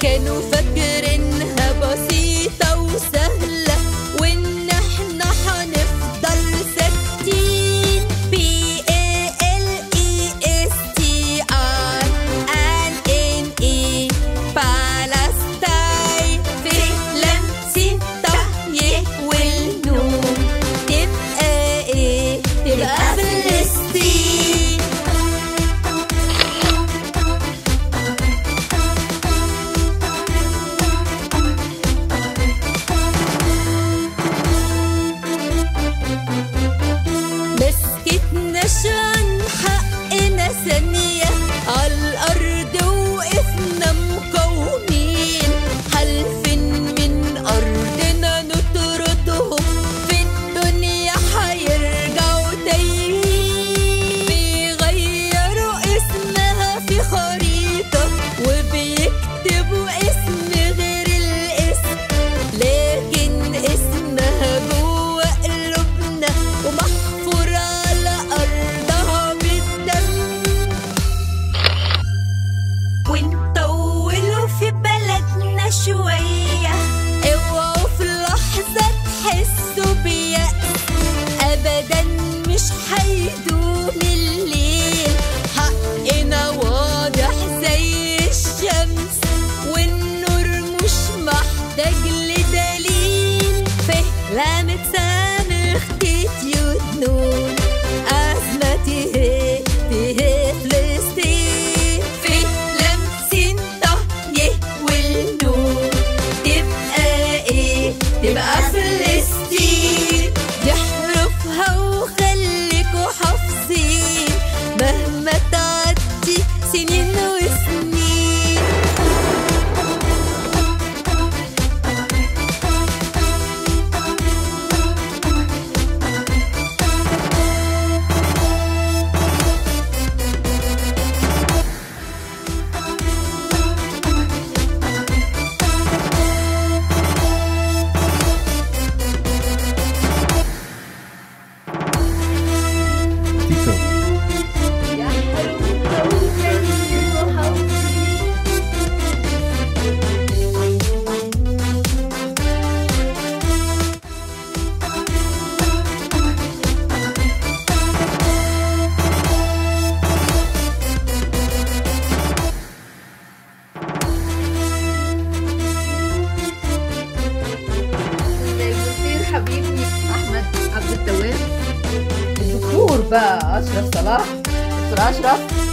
كانوا فاكرينها بسيطة وسهلة وإن إحنا هنفضل ساكتين P A L E S T I N N E بالستاين في لمسين طهي والنون تبقى إيه؟ تبقى فلسطين مسكتناش عن حقنا ثانية عالأرض وقفنا مقاومين حلفين من أرضنا نطردهم في الدنيا حيرجعوا تايهين بيغيروا اسمها في خريطة وبيكتبوا اسم غير الاسم لكن اسمها جوه قلوبنا ومحفور على أرضها بالدم ونطولوا في بلدنا شوية اوعوا في لحظة تحسوا بيأس أبدا مش هيدوم الليل حقنا واضح زي الشمس والنور مش محتاج لدليل فهلمت سامخ تيوت نون أزمة تهي تهي فلسطين في لمسين طهي والنور تبقى ايه تبقى فلسطين دي حروفها وخليكوا حافظين مهما تعدي سنين وسنين تيتو يا حروفها وخليكوا حافظين زي الدكتور حبيبي احمد عبد التواب الدكتور بقى اشرف صلاح دكتور اشرف